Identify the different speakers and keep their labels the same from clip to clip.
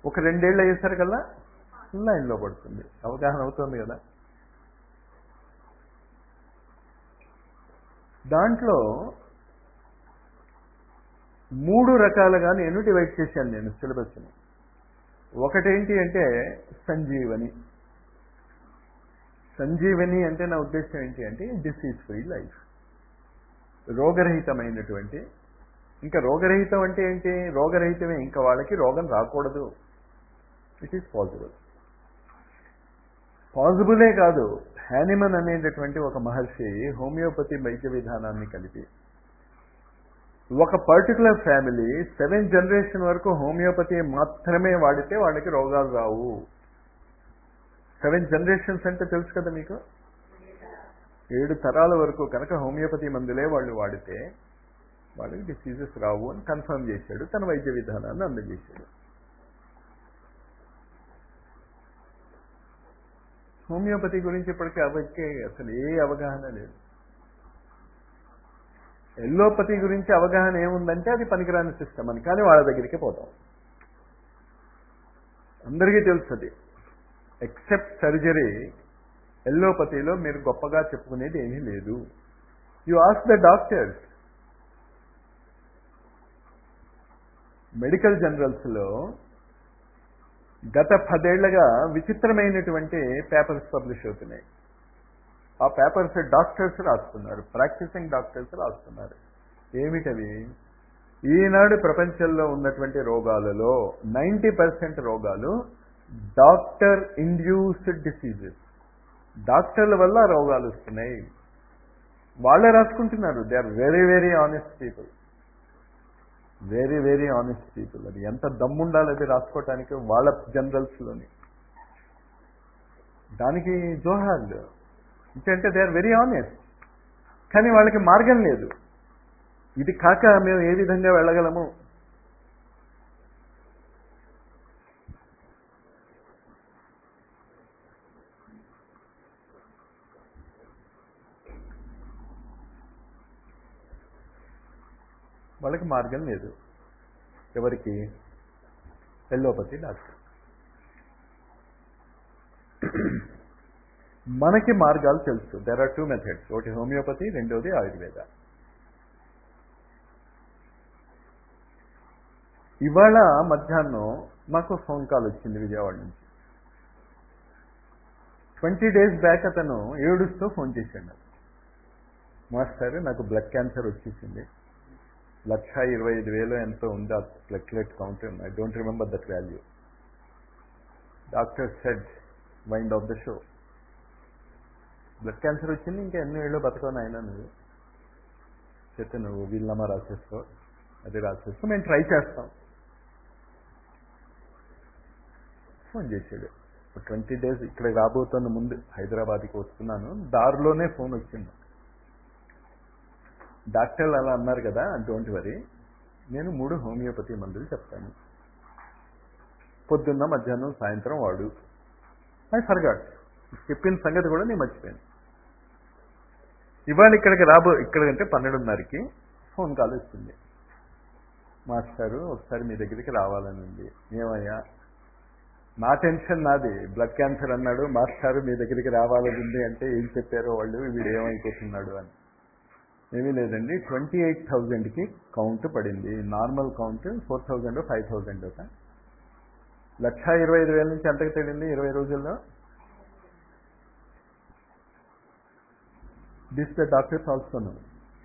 Speaker 1: ఒక రెండేళ్ళు అయ్యేసరికల్లా లైన్లో పడుతుంది అవగాహన అవుతుంది కదా దాంట్లో మూడు రకాలుగా నేను డివైడ్ చేశాను నేను సిలబస్ని ఒకటేంటి అంటే సంజీవని సంజీవని అంటే నా ఉద్దేశం ఏంటి అంటే డిసీజ్ ఫ్రీ లైఫ్ రోగరహితమైనటువంటి ఇంకా రోగరహితం అంటే ఏంటి రోగరహితమే ఇంకా వాళ్ళకి రోగం రాకూడదు ఇట్ ఈస్ పాసిబుల్ పాసిబులే కాదు హ్యానిమన్ అనేటటువంటి ఒక మహర్షి హోమియోపతి వైద్య విధానాన్ని కలిపి ఒక పర్టికులర్ ఫ్యామిలీ సెవెన్ జనరేషన్ వరకు హోమియోపతి మాత్రమే వాడితే వాళ్ళకి రోగాలు రావు సెవెన్ జనరేషన్స్ అంటే తెలుసు కదా మీకు ఏడు తరాల వరకు కనుక హోమియోపతి మందులే వాళ్ళు వాడితే వాళ్ళకి డిసీజెస్ రావు అని కన్ఫర్మ్ చేశాడు తన వైద్య విధానాన్ని అందజేశాడు హోమియోపతి గురించి ఇప్పటికీ అవకే అసలు ఏ అవగాహన లేదు ఎల్లోపతి గురించి అవగాహన ఏముందంటే అది పనికిరాని సిస్టమ్ అని కానీ వాళ్ళ దగ్గరికి పోతాం అందరికీ తెలుస్తుంది ఎక్సెప్ట్ సర్జరీ ఎల్లోపతిలో మీరు గొప్పగా చెప్పుకునేది ఏమీ లేదు you as the doctors medical జనరల్స్లో గత పదేళ్లుగా విచిత్రమైనటువంటి పేపర్స్ పబ్లిష్ అవుతున్నాయి ఆ పేపర్స్ డాక్టర్స్ రాస్తున్నారు ప్రాక్టీసింగ్ డాక్టర్స్ రాస్తున్నారు ఏమిటవి ఈనాడు ప్రపంచంలో ఉన్నటువంటి రోగాలలో నైంటీ పర్సెంట్ రోగాలు డాక్టర్ ఇండ్యూస్డ్ డిసీజెస్ డాక్టర్ల వల్ల రోగాలు వస్తున్నాయి వాళ్ళే రాసుకుంటున్నారు they are very very honest people very very honest people అది ఎంత దమ్ముండాలి అది రాసుకోవటానికి వాళ్ళ జనరల్స్లోని దానికి జోహార్లు అంటే దే ఆర్ వెరీ ఆనెస్ట్ కానీ వాళ్ళకి మార్గం లేదు ఇది కాక మేము ఏ విధంగా వెళ్ళగలము వాళ్ళకి మార్గం లేదు ఎవరికి ఎల్లోపతి డాక్టర్ మనకి మార్గాలు తెలుసు దెర్ ఆర్ టూ మెథడ్స్ ఒకటి హోమియోపతి రెండోది ఆయుర్వేద ఇవాళ మధ్యాహ్నం మాకు ఫోన్ కాల్ వచ్చింది విజయవాడ నుంచి ట్వంటీ డేస్ బ్యాక్ అతను ఏడుస్తూ ఫోన్ చేశాడు నాకు మాస్టర్ నాకు బ్లడ్ క్యాన్సర్ వచ్చేసింది లక్ష ఇరవై ఐదు వేలు ఎంతో ఉంది ఆ platelet count I don't remember that value doctor said wind of the show blood cancer వచ్చింది ఇంకా ఎన్ని ఏళ్ళు బతకని అయినా నువ్వు చెప్తే నువ్వు వీళ్ళమ్మా రాసేసుకో అది రాసేసుకో మేము ట్రై చేస్తాం ఫోన్ చేశాడు ట్వంటీ డేస్ ఇక్కడ రాబోతున్న ముందు హైదరాబాద్కి వస్తున్నాను దారిలోనే ఫోన్ వచ్చింది డాక్టర్లు అలా అన్నారు కదా డోంట్ వరీ నేను మూడు హోమియోపతి మందులు చెప్తాను పొద్దున్న మధ్యాహ్నం సాయంత్రం వాడు ఐ ఫర్గాట్ చెప్పిన సంగతి కూడా నేను మర్చిపోయాను ఇవాళ ఇక్కడికి రాబో ఇక్కడికంటే పన్నెండున్నరకి ఫోన్ కాల్ వచ్చింది మాస్టారు ఒకసారి మీ దగ్గరికి రావాలని ఉంది ఏమయ్యా నా టెన్షన్ నాది బ్లడ్ క్యాన్సర్ అన్నాడు మాస్టారు మీ దగ్గరికి రావాలని ఉంది అంటే ఏం చెప్పారో వాళ్ళు వీడు ఏమైపోతున్నాడు అని ఏమీ లేదండి ట్వంటీ ఎయిట్ థౌజండ్కి కౌంట్ పడింది normal count four thousand five thousand ఒక లక్ష ఇరవై ఐదు వేల నుంచి ఎంతకు తేలింది ఇరవై రోజుల్లో this the doctors also know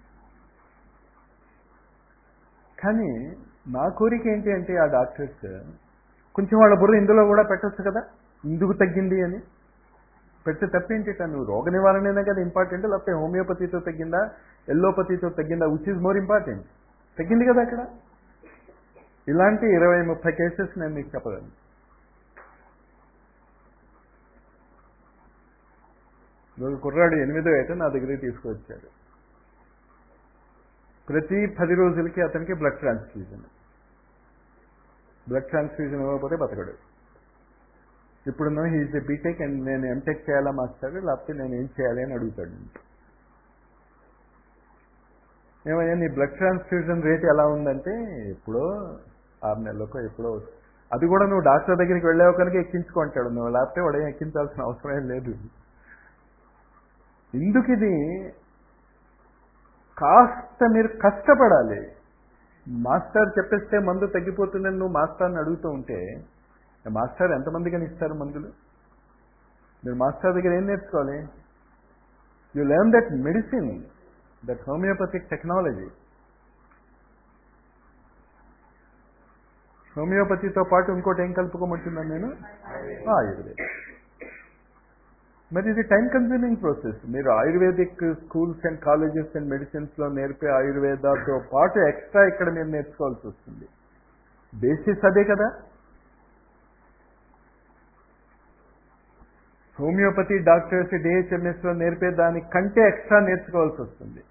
Speaker 1: కానీ నా కోరిక ఏంటి అంటే ఆ డాక్టర్స్ కొంచెం వాళ్ళ బుర్ర ఇందులో కూడా పెట్టచ్చు కదా ఇందుకు తగ్గింది అని పెడితే తప్పేంటి నువ్వు రోగ నివారణనే కదా ఇంపార్టెంట్ లేకపోతే హోమియోపతితో తగ్గిందా ఎల్లోపతితో తగ్గిందా విచ్ ఈజ్ మోర్ ఇంపార్టెంట్ తగ్గింది కదా అక్కడ ఇలాంటి ఇరవై ముప్పై కేసెస్ నేను మీకు చెప్పగలను ఒక కుర్రాడు ఎనిమిదో ఏట నా దగ్గరికి తీసుకువచ్చాడు ప్రతి పది రోజులకి అతనికి బ్లడ్ ట్రాన్స్ఫ్యూజన్ బ్లడ్ ట్రాన్స్ఫ్యూజన్ ఇవ్వకపోతే బతకడు ఇప్పుడు హీజ్ బీటెక్ అండ్ నేను ఎంటెక్ చేయాలా మాస్టర్ లేకపోతే నేను ఏం చేయాలి అని అడుగుతాడు ఏమయ్యా నీ బ్లడ్ ట్రాన్స్ఫ్యూజన్ రేట్ ఎలా ఉందంటే ఎప్పుడో ఆరు నెలలకో ఎప్పుడో అది కూడా నువ్వు డాక్టర్ దగ్గరికి వెళ్ళావు కనుక ఎక్కించుకుంటాడు నువ్వు లేకపోతే వాడు ఏం ఎక్కించాల్సిన అవసరం లేదు ఎందుకు ఇది కాస్త మీరు కష్టపడాలి మాస్టర్ చెప్పేస్తే మందు తగ్గిపోతుందని నువ్వు మాస్టర్ని అడుగుతూ ఉంటే మాస్టర్ ఎంతమందికి ఇస్తారు మందులు మీరు మాస్టర్ దగ్గర ఏం నేర్చుకోవాలి you learn that medicine that homeopathic technology హోమియోపతితో పాటు ఇంకోటి ఏం కలుపుకోమంటున్నాను నేను ఆయుర్వేదం మరి ఇది టైం కన్జ్యూమింగ్ ప్రాసెస్ మీరు ayurvedic schools and colleges and మెడిసిన్స్లో నేర్పే ఆయుర్వేదాతో పాటు ఎక్స్ట్రా ఇక్కడ మీరు నేర్చుకోవాల్సి వస్తుంది బేసిస్ అదే కదా హోమియోపతి డాక్టర్స్ డిహెచ్ఎంఎస్లో నేర్పే దానికంటే ఎక్స్ట్రా నేర్చుకోవాల్సి వస్తుంది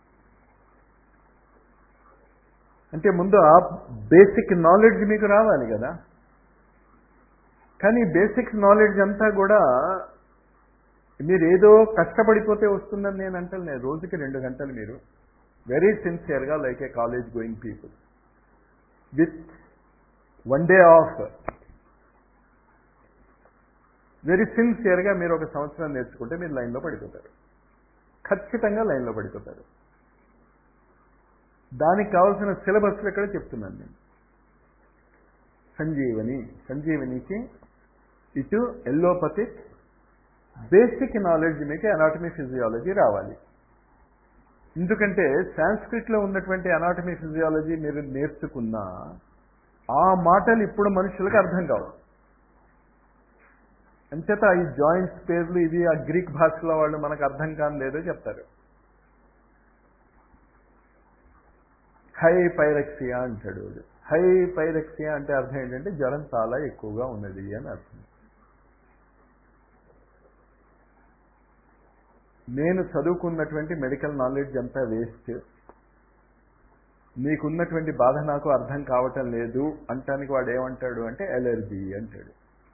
Speaker 1: అంటే ముందు ఆ బేసిక్ నాలెడ్జ్ మీకు రావాలి కదా కానీ బేసిక్ నాలెడ్జ్ అంతా కూడా మీరు ఏదో కష్టపడిపోతే వస్తుందని నేను అంటలేదు రోజుకి రెండు గంటలు మీరు వెరీ సిన్సియర్గా like a college going people with one day off very సిన్సియర్గా మీరు ఒక సంవత్సరం నేర్చుకుంటే మీరు లైన్లో పడిపోతారు ఖచ్చితంగా లైన్లో పడిపోతారు దానికి కావాల్సిన సిలబస్లు ఇక్కడ చెప్తున్నాను నేను సంజీవని సంజీవనికి ఇటు ఎల్లోపతిక్ బేసిక్ నాలెడ్జ్ మీకు అనాటమీ ఫిజియాలజీ రావాలి ఎందుకంటే సాంస్క్రిట్లో ఉన్నటువంటి అనాటమీ ఫిజియాలజీ మీరు నేర్చుకున్నా ఆ మాటలు ఇప్పుడు మనుషులకు అర్థం కావు అంచేత ఈ జాయింట్స్ పేర్లు ఇవి ఆ గ్రీక్ భాషలో వాళ్ళు మనకు అర్థం కాని లేదో చెప్తారు హై పైరక్సియా అంటాడు వాడు హై పైరక్సియా అంటే అర్థం ఏంటంటే జ్వరం చాలా ఎక్కువగా ఉన్నది అని అర్థం నేను చదువుకున్నటువంటి మెడికల్ నాలెడ్జ్ అంతా వేస్ట్ మీకున్నటువంటి బాధ నాకు అర్థం కావటం లేదు అంటానికి వాడు ఏమంటాడు అంటే ఎలర్జీ అంటాడు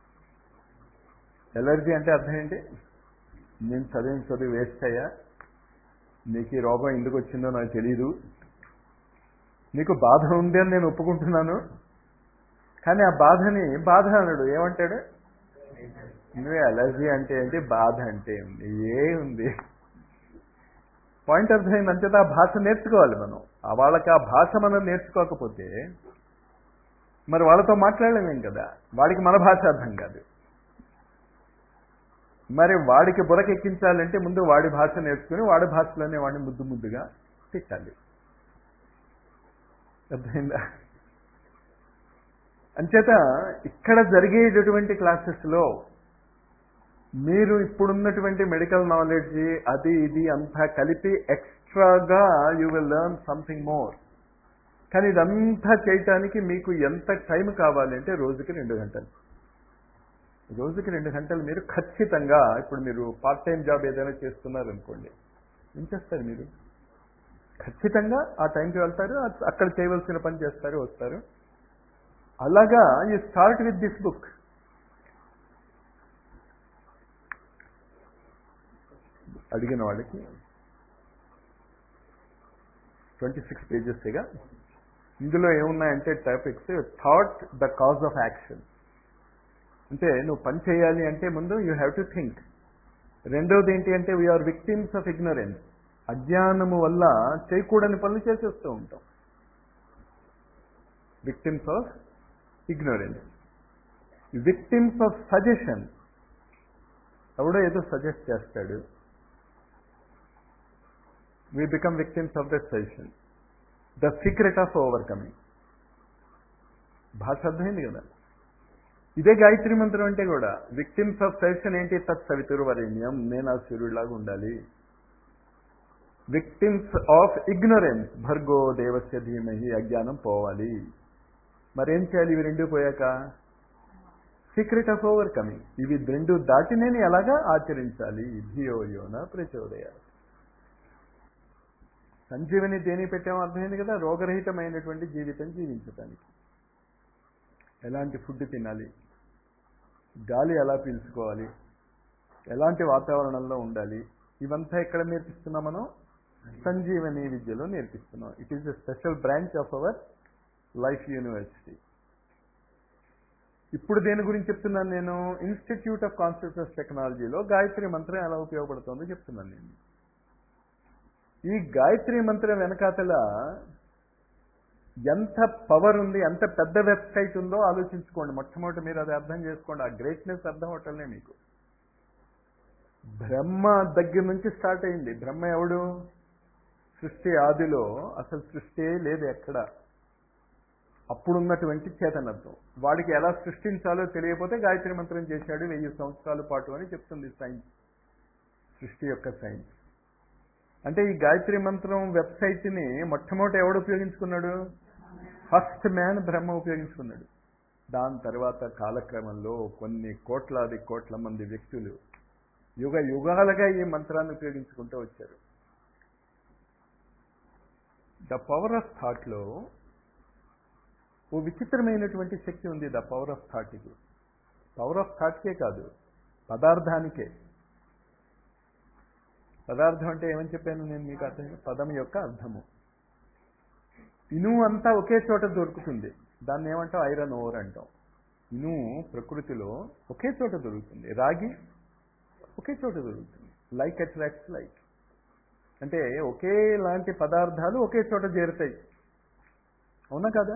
Speaker 1: ఎలర్జీ అంటే అర్థం ఏంటి నేను చదివిన చదువు వేస్ట్ అయ్యా నీకు ఈ రోగం ఎందుకు వచ్చిందో నాకు తెలీదు నీకు బాధ ఉంది అని నేను ఒప్పుకుంటున్నాను కానీ ఆ బాధని బాధ అనడు ఏమంటాడు నువ్వు ఎలర్జీ అంటే ఏంటి బాధ అంటే ఉంది ఏ ఉంది పాయింట్ అర్థమైంది అంచేత ఆ భాష నేర్చుకోవాలి మనం ఆ వాళ్ళకి ఆ భాష మనం నేర్చుకోకపోతే మరి వాళ్ళతో మాట్లాడలేమేం కదా వాడికి మన భాష అర్థం కాదు మరి వాడికి బురకెక్కించాలంటే ముందు వాడి భాష నేర్చుకుని వాడి భాషలోనే వాడిని ముద్దు ముద్దుగా తిట్టాలి అర్థమైందా అంచేత ఇక్కడ జరిగేటటువంటి క్లాసెస్లో మీరు ఇప్పుడున్నటువంటి మెడికల్ నాలెడ్జ్ అది ఇది అంతా కలిపి ఎక్స్ట్రాగా you will learn something more కానీ ఇదంతా చేయటానికి మీకు ఎంత టైం కావాలంటే రోజుకి రెండు గంటలు రోజుకి రెండు గంటలు మీరు ఖచ్చితంగా ఇప్పుడు మీరు పార్ట్ టైం జాబ్ ఏదైనా చేస్తున్నారు అనుకోండి ఏం చేస్తారు మీరు ఖచ్చితంగా ఆ టైంకి వెళ్తారు అక్కడ చేయవలసిన పని చేస్తారు వస్తారు అలాగా you start with this book అడిగిన వాళ్ళకి ట్వంటీ సిక్స్ పేజెస్గా ఇందులో ఏమున్నాయంటే topics thought the cause of action అంటే నువ్వు పని చేయాలి అంటే ముందు యూ హ్యావ్ టు థింక్ రెండవది ఏంటి అంటే వీఆర్ విక్టిమ్స్ ఆఫ్ ఇగ్నరెన్స్ అజ్ఞానము వల్ల చేయకూడని పనులు చేసేస్తూ ఉంటాం victims of ignorance victims of suggestion ఎవడో ఏదో సజెస్ట్ చేస్తాడు we become victims of that suggestion the secret of overcoming భాష అర్థమైంది కదా ఇదే గాయత్రి మంత్రం అంటే కూడా విక్టిమ్స్ ఆఫ్ సజెషన్ ఏంటి తత్ సవితురు వరేణ్యం నేను ఆ సూర్యుడిలాగా ఉండాలి విక్టిమ్స్ ఆఫ్ ఇగ్నరెన్స్ భర్గో దేవస్య ధీమహి అజ్ఞానం పోవాలి మరేం చేయాలి ఇవి రెండు పోయాక సీక్రెట్ ఆఫ్ ఓవర్ కమింగ్ ఇవి రెండు దాటి నేను ఎలాగా ఆచరించాలి ధియో యోన ప్రచోదయ సంజీవని దేని పెట్టామో అర్థమైంది కదా రోగరహితమైనటువంటి జీవితం జీవించటానికి ఎలాంటి ఫుడ్ తినాలి గాలి ఎలా పీల్చుకోవాలి ఎలాంటి వాతావరణంలో ఉండాలి ఇవంతా ఎక్కడ నేర్పిస్తున్నాం మనం సంజీవని విద్యలో నేర్పిస్తున్నాం it is a special branch of our life university ఇప్పుడు దేని గురించి చెప్తున్నాను నేను ఇన్స్టిట్యూట్ ఆఫ్ కాన్షియస్నెస్ టెక్నాలజీలో గాయత్రి మంత్రం ఎలా ఉపయోగపడుతుందో చెప్తున్నాను నేను ఈ గాయత్రి మంత్రం వెనకాతల ఎంత పవర్ ఉంది ఎంత పెద్ద వెబ్సైట్ ఉందో ఆలోచించుకోండి మొట్టమొదటి మీరు అది అర్థం చేసుకోండి ఆ గ్రేట్నెస్ అర్థం అవటంలే మీకు బ్రహ్మ దగ్గర నుంచి స్టార్ట్ అయింది బ్రహ్మ ఎవడు సృష్టి ఆదిలో అసలు సృష్టి లేదు ఎక్కడ అప్పుడున్నటువంటి చేతనత్వం వాడికి ఎలా సృష్టించాలో తెలియకపోతే గాయత్రి మంత్రం చేశాడు వెయ్యి సంవత్సరాల పాటు అని చెప్తుంది సైన్స్ సృష్టి యొక్క సైన్స్ అంటే ఈ గాయత్రి మంత్రం వెబ్సైట్ని మొట్టమొదటి ఎవడు ఉపయోగించుకున్నాడు ఫస్ట్ మ్యాన్ బ్రహ్మ ఉపయోగించుకున్నాడు దాని తర్వాత కాలక్రమంలో కొన్ని కోట్లాది కోట్ల మంది వ్యక్తులు యుగ యుగాలుగా ఈ మంత్రాన్ని ఉపయోగించుకుంటూ వచ్చారు ద పవర్ ఆఫ్ థాట్లో ఓ విచిత్రమైనటువంటి శక్తి ఉంది ద పవర్ ఆఫ్ థాట్కి పవర్ ఆఫ్ థాట్కే కాదు పదార్థానికే పదార్థం అంటే ఏమని చెప్పాను నేను మీకు అర్థం పదం యొక్క అర్థము ఇనుము అంతా ఒకే చోట దొరుకుతుంది దాన్ని ఏమంటాం ఐరన్ ఓవర్ అంటాం ఇనుము ప్రకృతిలో ఒకే చోట దొరుకుతుంది రాగి ఒకే చోట దొరుకుతుంది లైక్ అట్రాక్ట్స్ లైక్ అంటే ఒకే లాంటి పదార్థాలు ఒకే చోట చేరుతాయి అవునా కదా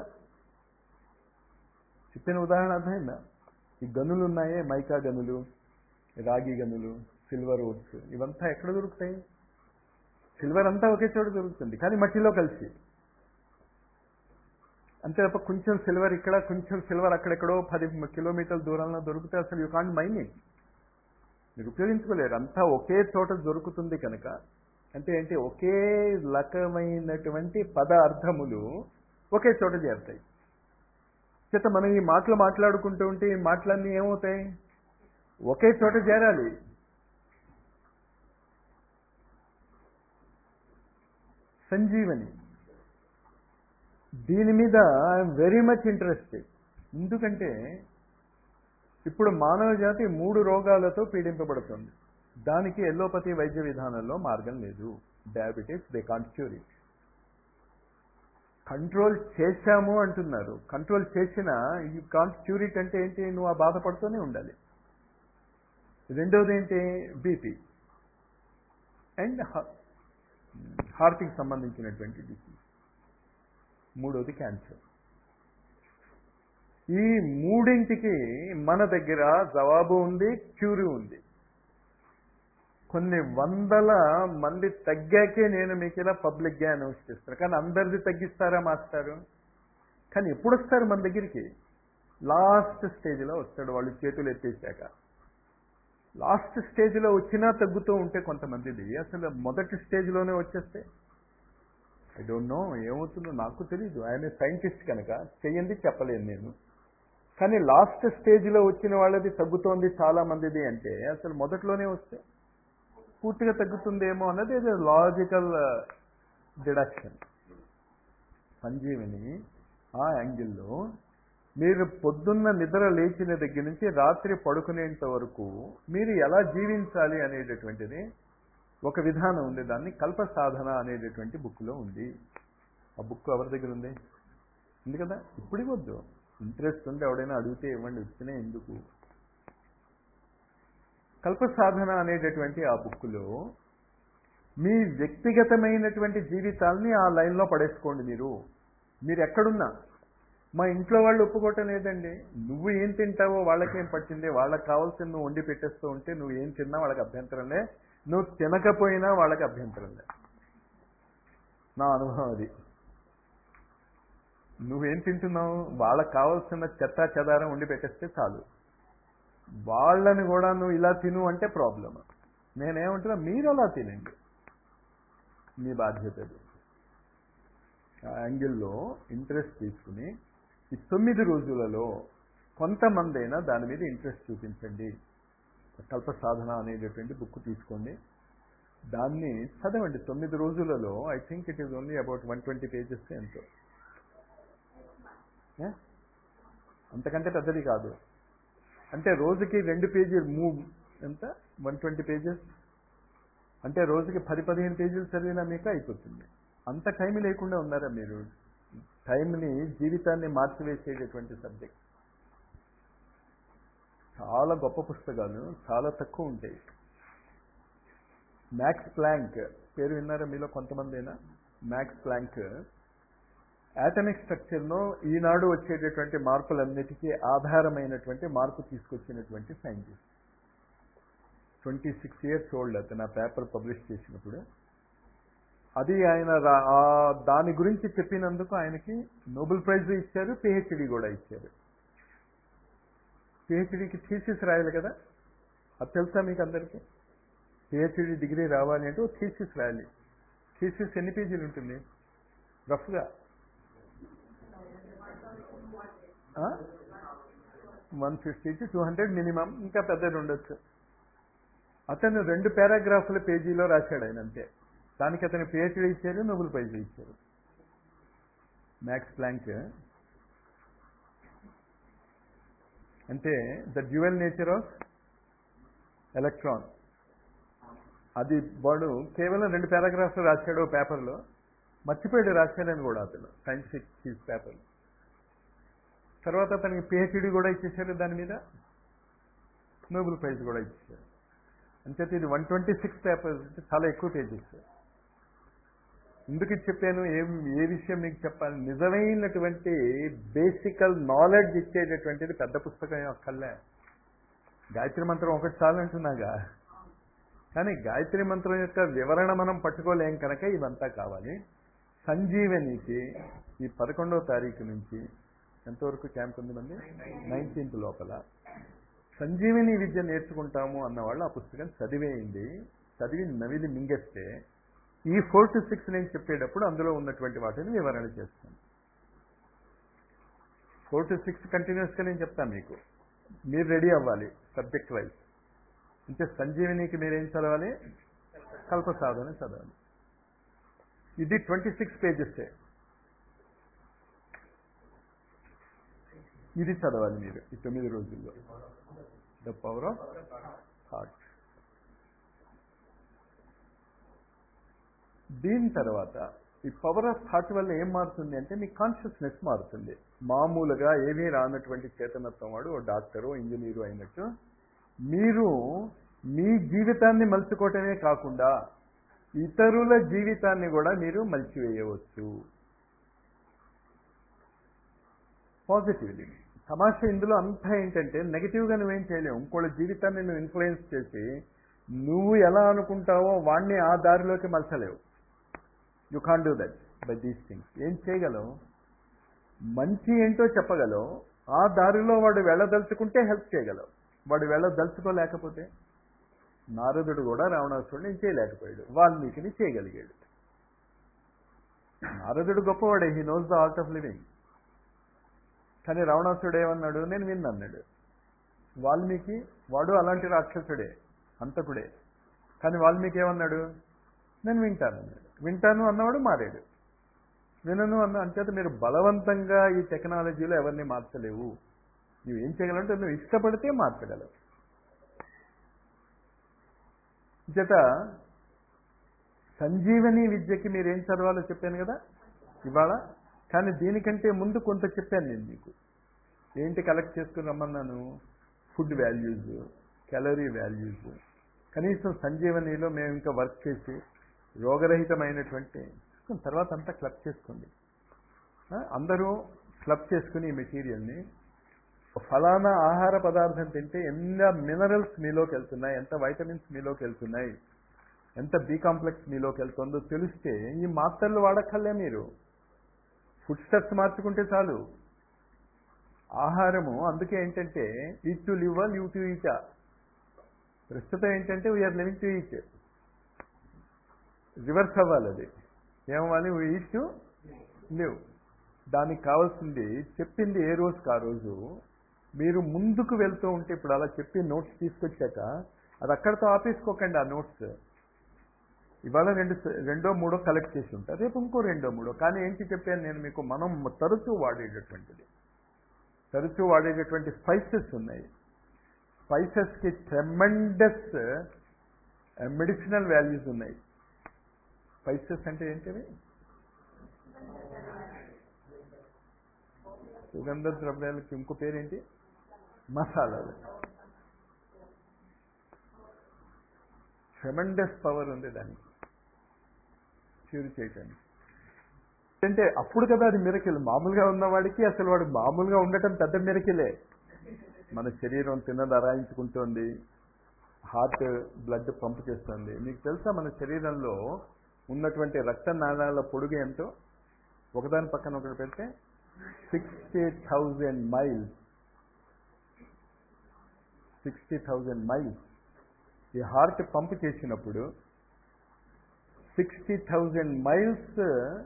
Speaker 1: చెప్పిన ఉదాహరణ అర్థమైందా ఈ గనులు ఉన్నాయే మైకా గనులు రాగి గనులు సిల్వర్ ఓట్స్ ఇవంతా ఎక్కడ దొరుకుతాయి సిల్వర్ అంతా ఒకే చోట దొరుకుతుంది కానీ మట్టిలో కలిసి అంతే తప్ప కొంచెం సిల్వర్ ఇక్కడ కొంచెం సిల్వర్ అక్కడెక్కడో పది కిలోమీటర్ల దూరంలో దొరికితే అసలు యూ కాంట్ మైనింగ్ మీరు ఉపయోగించుకోలేరు అంతా ఒకే చోట దొరుకుతుంది కనుక అంటే ఏంటి ఒకే రకమైనటువంటి పదార్థములు ఒకే చోట చేరుతాయి చేత మనం ఈ మాటలు మాట్లాడుకుంటూ ఉంటే ఈ మాటలన్నీ ఏమవుతాయి ఒకే చోట చేరాలి సంజీవని దీని మీద ఐఎమ్ వెరీ మచ్ ఇంట్రెస్టెడ్ ఎందుకంటే ఇప్పుడు మానవ జాతి మూడు రోగాలతో పీడింపబడుతుంది దానికి ఎల్లోపతి వైద్య విధానంలో మార్గం లేదు diabetes they can't cure it control చేశాము అంటున్నారు కంట్రోల్ చేసిన యూ కాంట్ క్యూర్ ఇట్ అంటే ఏంటి నువ్వు ఆ బాధపడుతూనే ఉండాలి రెండోది ఏంటి బీపీ అండ్ హార్ట్కి సంబంధించినటువంటి డిసీజ్ మూడోది క్యాన్సర్ ఈ మూడింటికి మన దగ్గర జవాబు ఉంది క్యూరీ ఉంది కొన్ని వందల మంది తగ్గాకే నేను మీకు ఇలా పబ్లిక్గా అనౌన్స్ చేస్తాను కానీ అందరిది తగ్గిస్తారా మాస్టారు కానీ ఎప్పుడు వస్తారు మన దగ్గరికి లాస్ట్ స్టేజ్లో వస్తాడు వాళ్ళు చేతులు ఎత్తేసాక లాస్ట్ స్టేజ్లో వచ్చినా తగ్గుతూ ఉంటే కొంతమందిది అసలు మొదటి స్టేజ్లోనే వచ్చేస్తే ఐ డోంట్ నో ఏమవుతుందో నాకు తెలీదు ఆయన సైంటిస్ట్ కనుక చెయ్యండి చెప్పలేను నేను కానీ లాస్ట్ స్టేజ్లో వచ్చిన వాళ్ళది తగ్గుతోంది చాలా మందిది అంటే అసలు మొదట్లోనే వస్తే పూర్తిగా తగ్గుతుందేమో అన్నది ఇది లాజికల్ డిడక్షన్ సంజీవిని ఆ యాంగిల్లో మీరు పొద్దున్న నిద్ర లేచిన దగ్గర నుంచి రాత్రి పడుకునేంత వరకు మీరు ఎలా జీవించాలి అనేటటువంటిది ఒక విధానం ఉంది దాన్ని కల్ప సాధన అనేటటువంటి బుక్లో ఉంది ఆ బుక్ ఎవరి దగ్గర ఉంది ఉంది కదా ఇప్పుడు ఇవ్వద్దు ఇంట్రెస్ట్ ఉంటే ఎవడైనా అడిగితే ఇవ్వండి ఇచ్చినే ఎందుకు కల్ప సాధన అనేటటువంటి ఆ బుక్లో మీ వ్యక్తిగతమైనటువంటి జీవితాల్ని ఆ లైన్లో పడేసుకోండి మీరు మీరు ఎక్కడున్నా మా ఇంట్లో వాళ్ళు ఒప్పుకోవటం లేదండి నువ్వు ఏం తింటావో వాళ్ళకేం పట్టింది వాళ్ళకి కావాల్సింది నువ్వు వండి పెట్టేస్తూ ఉంటే నువ్వు ఏం తిన్నా వాళ్ళకి అభ్యంతరంలే నువ్వు తినకపోయినా వాళ్ళకి అభ్యంతరంలే నా అనుభవం అది నువ్వేం తింటున్నావు వాళ్ళకి కావాల్సిన చెత్త చెదారం వండి పెట్టేస్తే చాలు వాళ్ళని కూడా నువ్వు ఇలా తిను అంటే ప్రాబ్లం నేనేమంటున్నా మీరు అలా తినండి మీ బాధ్యత అది ఆ యాంగిల్లో ఇంట్రెస్ట్ తీసుకుని ఈ తొమ్మిది రోజులలో కొంతమంది అయినా దాని మీద ఇంట్రెస్ట్ చూపించండి కల్ప సాధన అనేటటువంటి బుక్ తీసుకోండి దాన్ని చదవండి తొమ్మిది రోజులలో I think it is only about one twenty pages ఎంతో అంతకంటే పెద్దది కాదు అంటే రోజుకి రెండు పేజీలు మూవ్ ఎంత వన్ ట్వంటీ పేజెస్ అంటే రోజుకి పది పదిహేను పేజీలు చదివినా మీకు అయిపోతుంది అంత టైం లేకుండా ఉన్నారా మీరు టైంని జీవితాన్ని మార్చివేసేటటువంటి సబ్జెక్ట్ చాలా గొప్ప పుస్తకాలు చాలా తక్కువ ఉంటాయి మ్యాక్స్ ప్లాంక్ పేరు విన్నారా మీలో కొంతమంది మ్యాక్స్ ప్లాంక్ యాటమిక్ స్ట్రక్చర్లో ఈనాడు వచ్చేటటువంటి మార్పులన్నిటికీ ఆధారమైనటువంటి మార్పు తీసుకొచ్చినటువంటి scientist twenty six years old అతను ఆ పేపర్ పబ్లిష్ చేసినప్పుడు అది ఆయన దాని గురించి చెప్పినందుకు ఆయనకి నోబెల్ ప్రైజ్ ఇచ్చారు పిహెచ్డి కూడా ఇచ్చారు పిహెచ్డికి థీసిస్ రాయాలి కదా అది తెలుసా మీకు అందరికీ పిహెచ్డి డిగ్రీ రావాలి అంటే ఓ థీసిస్ రాయాలి థీసిస్ ఎన్ని పేజీలు ఉంటుంది రఫ్గా one fifty to two hundred minimum ఇంకా పెద్దది ఉండొచ్చు అతను రెండు పారాగ్రాఫ్ల పేజీలో రాశాడు ఆయన అంతే దానికి అతను పిహెచ్డీ ఇచ్చారు నోబెల్ ప్రైజ్ ఇచ్చారు మ్యాక్స్ ప్లాంక్ అంటే the dual nature of electron అది వాడు కేవలం రెండు పారాగ్రాఫ్లు రాశాడు పేపర్లో మర్చిపోయాడు రాశాడని కూడా అతను సైంటిఫిక్ చీజ్ పేపర్ తర్వాత అతనికి పిహెచ్డి కూడా ఇచ్చేసారు దాని మీద నోబెల్ ప్రైజ్ కూడా ఇచ్చేసారు అంచేత ఇది వన్ ట్వంటీ సిక్స్ పేపర్స్ చాలా ఎక్కువ పేజెస్ ఎందుకు చెప్పాను ఏం ఏ విషయం మీకు చెప్పాలి నిజమైనటువంటి బేసికల్ నాలెడ్జ్ ఇచ్చేటటువంటిది పెద్ద పుస్తకం అక్కర్లే గాయత్రి మంత్రం ఒకటి చాలంటున్నాగా కానీ గాయత్రి మంత్రం యొక్క వివరణ మనం పట్టుకోలేం కనుక ఇదంతా కావాలి సంజీవనికి ఈ పదకొండవ తారీఖు నుంచి ఎంతవరకు క్యాంప్ ఉంది మంది నైన్టీన్త్ లోపల సంజీవిని విద్య నేర్చుకుంటాము అన్నవాళ్ళు ఆ పుస్తకం చదివేయండి చదివి నవిలి మింగేస్తే ఈ ఫోర్ టు సిక్స్ నేను చెప్పేటప్పుడు అందులో ఉన్నటువంటి వాటిని వివరణ చేస్తాను ఫోర్ టు సిక్స్ కంటిన్యూస్గా నేను చెప్తాను మీకు మీరు రెడీ అవ్వాలి సబ్జెక్ట్ వైజ్ అంటే సంజీవినికి మీరేం చదవాలి కల్ప సాధన చదవాలి ఇది ట్వంటీ సిక్స్ పేజెస్ ఇది చదవాలి మీరు ఈ తొమ్మిది రోజుల్లో ద పవర్ ఆఫ్ హార్ట్ దీని తర్వాత ఈ పవర్ ఆఫ్ థాట్ వల్ల ఏం మారుతుంది అంటే మీ కాన్షియస్నెస్ మారుతుంది మామూలుగా ఏమీ రానటువంటి చేతనత్వం వాడు ఓ డాక్టరు ఇంజనీరు అయినట్టు మీరు మీ జీవితాన్ని మలుచుకోవటమే కాకుండా ఇతరుల జీవితాన్ని కూడా మీరు మలిచివేయవచ్చు పాజిటివ్లీ తమాషా ఇందులో అంతా ఏంటంటే నెగిటివ్గా నువ్వేం చేయలేవు ఇంకోళ్ళ జీవితాన్ని నువ్వు ఇన్ఫ్లుయెన్స్ చేసి నువ్వు ఎలా అనుకుంటావో వాణ్ణి ఆ దారిలోకి మలచలేవు you can do that by these things ఏం చేయగలవు మంచి ఏంటో చెప్పగలవు ఆ దారిలో వాడు వెళ్ళదలుచుకుంటే హెల్ప్ చేయగలవు వాడు వెళ్ళదలుచుకోలేకపోతే నారదుడు కూడా రావణాసురుడిని ఏం చేయలేకపోయాడు వాల్మీకిని చేయగలిగాడు నారదుడు గొప్పవాడే he knows the art of living కానీ రావణాసుడు ఏమన్నాడు నేను విన్నన్నాడు వాల్మీకి వాడు అలాంటి రాక్షసుడే హంతకుడే కానీ వాల్మీకి ఏమన్నాడు నేను వింటాను అన్నాడు వింటాను అన్నవాడు మారాడు వినను అన్న అంచేత మీరు బలవంతంగా ఈ టెక్నాలజీలో ఎవరిని మార్చలేవు నువ్వు ఏం చేయగలంటే నువ్వు ఇష్టపడితే మార్చగలవు చేత సంజీవని విద్యకి మీరు ఏం చదవాలో చెప్పాను కదా ఇవాళ కానీ దీనికంటే ముందు కొంత చెప్పాను నేను మీకు ఏంటి కలెక్ట్ చేసుకుని రమ్మన్నాను ఫుడ్ వాల్యూస్ క్యాలరీ వాల్యూస్ కనీసం సంజీవనిలో మేము ఇంకా వర్క్ చేసి రోగరహితమైనటువంటి తర్వాత అంతా క్లబ్ చేసుకోండి అందరూ క్లబ్ చేసుకుని ఈ మెటీరియల్ని ఫలానా ఆహార పదార్థం తింటే ఎంత మినరల్స్ మీలోకి వెళ్తున్నాయి ఎంత వైటమిన్స్ మీలోకి వెళ్తున్నాయి ఎంత బి కాంప్లెక్స్ మీలోకి వెళ్తుందో తెలిస్తే ఈ మాత్రలు వాడక్కర్లే మీరు ఫుడ్ స్టెప్స్ మార్చుకుంటే చాలు ఆహారము అందుకే ఏంటంటే eat to live live to eat ప్రస్తుతం ఏంటంటే we are living to eat reverse అవ్వాలి అది ఏమవ్వాలి ఈట్ టు లివ్ దానికి కావాల్సింది చెప్పింది ఏ రోజుకి ఆ రోజు మీరు ముందుకు వెళ్తూ ఉంటే ఇప్పుడు అలా చెప్పి నోట్స్ తీసుకొచ్చాక అది అక్కడితో ఆపేసుకోకండి ఆ నోట్స్ ఇవాళ రెండు రెండో మూడో కలెక్ట్ చేసి ఉంటారు రేపు ఇంకో రెండో మూడో కానీ ఏంటి చెప్పాను నేను మీకు మనం తరచూ వాడేటటువంటిది తరచూ వాడేటటువంటి స్పైసెస్ ఉన్నాయి స్పైసెస్కి ట్రెమెండస్ మెడిసినల్ వాల్యూస్ ఉన్నాయి స్పైసెస్ అంటే ఏంటివి సుగంధ ద్రవ్యాలకి ఇంకో పేరేంటి మసాలాలు ట్రెమెండస్ పవర్ ఉంది దానికి క్యూర్ చేయటానికి అంటే అప్పుడు కదా అది మిరకిల్ మామూలుగా ఉన్నవాడికి అసలు వాడు మామూలుగా ఉండటం పెద్ద మిరకిలే మన శరీరం తిన్నది అరాయించుకుంటోంది హార్ట్ బ్లడ్ పంప్ చేస్తుంది మీకు తెలుసా మన శరీరంలో ఉన్నటువంటి రక్త నాళాల పొడుగు ఎంతో ఒకదాని పక్కన ఒకటి పెడితే sixty thousand miles sixty thousand miles ఈ హార్ట్ పంప్ చేసినప్పుడు సిక్స్టీ థౌజండ్ మైల్స్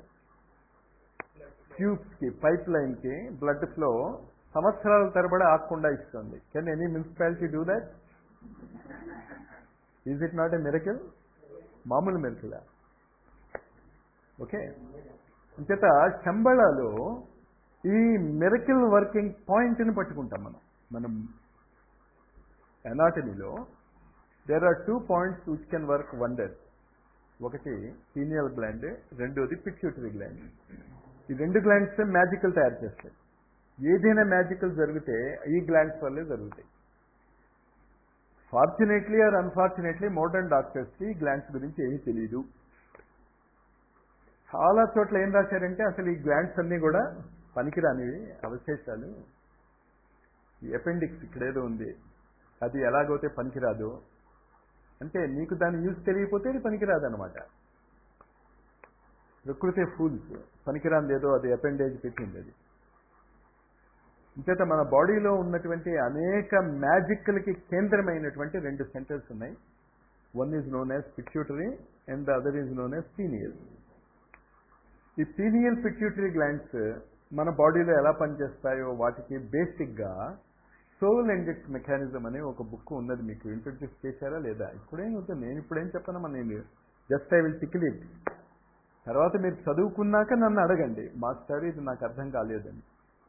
Speaker 1: ట్యూబ్స్కి పైప్ లైన్కి బ్లడ్ ఫ్లో సంవత్సరాల తరబడి ఆగకుండా ఇస్తుంది can any municipality do that is it not a miracle మామూలు మిరకిలా ఓకే అంచేత శంబళలో ఈ మిరకిల్ వర్కింగ్ పాయింట్ని పట్టుకుంటాం మనం మనం ఎనాటమీలో there are two points which can work wonder ఒకటి పీనియల్ గ్లాండ్ రెండోది పిట్యూటరీ గ్లాండ్ ఈ రెండు గ్లాండ్స్ మ్యాజికల్ తయారు చేస్తాయి ఏదైనా మ్యాజికల్ జరిగితే ఈ గ్లాండ్స్ వల్లే జరుగుతాయి ఫార్చునేట్లీ ఆర్ అన్ఫార్చునేట్లీ మోడర్న్ డాక్టర్స్కి ఈ గ్లాండ్స్ గురించి ఏమీ తెలియదు చాలా చోట్ల ఏం రాశారంటే అసలు ఈ గ్లాండ్స్ అన్నీ కూడా పనికిరానివి అవశేషాలు ఈ అపెండిక్స్ ఇక్కడేదో ఉంది అది ఎలాగైతే పనికిరాదు అంటే నీకు దాని యూజ్ తెలియకపోతే అది పనికిరాదు అనమాట ప్రకృతి ఫూల్స్ పనికిరాంది ఏదో అది అపెండేజ్ పెట్టింది అది ఇంచేత మన బాడీలో ఉన్నటువంటి అనేక మ్యాజిక్లకి కేంద్రమైనటువంటి రెండు సెంటర్స్ ఉన్నాయి one is known as pituitary and the other is known as pineal ఈ పీనియల్ పిట్యూటరీ గ్లాండ్స్ మన బాడీలో ఎలా పనిచేస్తాయో వాటికి బేసిక్గా సోల్ అండ్ ఇట్స్ మెకానిజం అనే ఒక బుక్ ఉన్నది మీకు ఇంట్రొడ్యూస్ చేశారా లేదా ఇప్పుడేం వద్దు నేను ఇప్పుడేం చెప్పనమ్మా నేను just I will tickle it తర్వాత మీరు చదువుకున్నాక నన్ను అడగండి మాస్టర్ ఇది నాకు అర్థం కాలేదని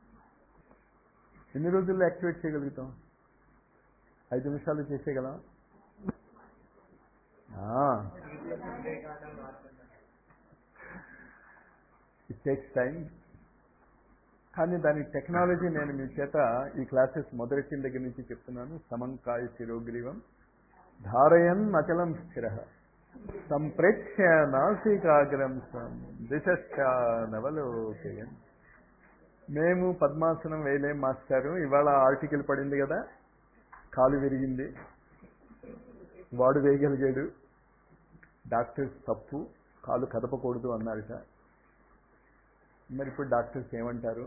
Speaker 1: ఎన్ని రోజుల్లో యాక్టివేట్ చేయగలుగుతాం ఐదు నిమిషాలు చేసేయగలం ఇట్ టేక్స్ టైం కానీ దాని టెక్నాలజీ నేను మీ చేత ఈ క్లాసెస్ మొదటి దగ్గర నుంచి చెప్తున్నాను సమంకాయ శిరోగ్రీవం ధారయన్ అచలం స్థిర సంప్రేక్ష్య నాసికాగ్రం దిశనవలోకయన్ మేము పద్మాసనం వేయలేం మాస్టారు ఇవాళ ఆర్టికల్ పడింది కదా కాలు విరిగింది వాడు వేయగలిగాడు డాక్టర్స్ తప్పు కాలు కదపకూడదు అన్నారట మరి ఇప్పుడు డాక్టర్స్ ఏమంటారు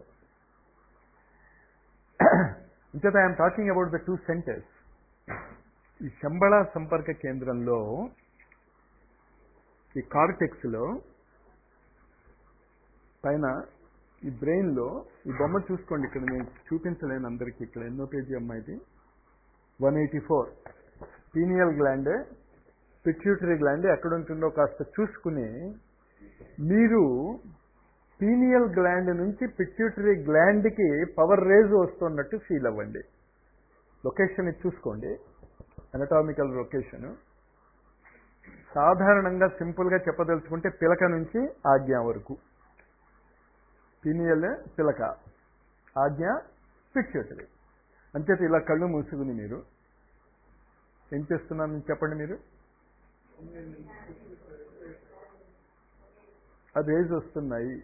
Speaker 1: ఇంకత I'm talking about the two centres ఈ శంబళ సంపర్క కేంద్రంలో ఈ కార్టెక్స్లో పైన ఈ బ్రెయిన్లో ఈ బొమ్మ చూసుకోండి ఇక్కడ నేను చూపించలేను అందరికీ ఇక్కడ ఎన్నో పేజీ అమ్మాయిది one eighty four pineal gland pituitary gland ఎక్కడ ఉంటుందో కాస్త చూసుకుని మీరు పీనియల్ గ్లాండ్ నుంచి పిట్యూటరీ గ్లాండ్కి పవర్ రేజ్ వస్తున్నట్టు ఫీల్ అవ్వండి లొకేషన్ ఇది చూసుకోండి అనటామికల్ లొకేషన్ సాధారణంగా సింపుల్గా చెప్పదలుచుకుంటే పిలక నుంచి ఆజ్ఞ వరకు పీనియల్ పిలక ఆజ్ఞ పిట్యూటరీ అంచేత ఇలా కళ్ళు మూసుకుని మీరు ఏం చేస్తున్నాను చెప్పండి మీరు అది రేజ్ వస్తున్నాయి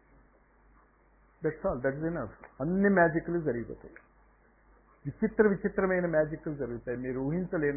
Speaker 1: దట్స్ ఆల్ దట్స్ ఇనఫ్ అన్ని మ్యాజిక్లు జరిగిపోతాయి విచిత్ర విచిత్రమైన మ్యాజిక్లు జరుగుతాయి మీరు ఊహించలేని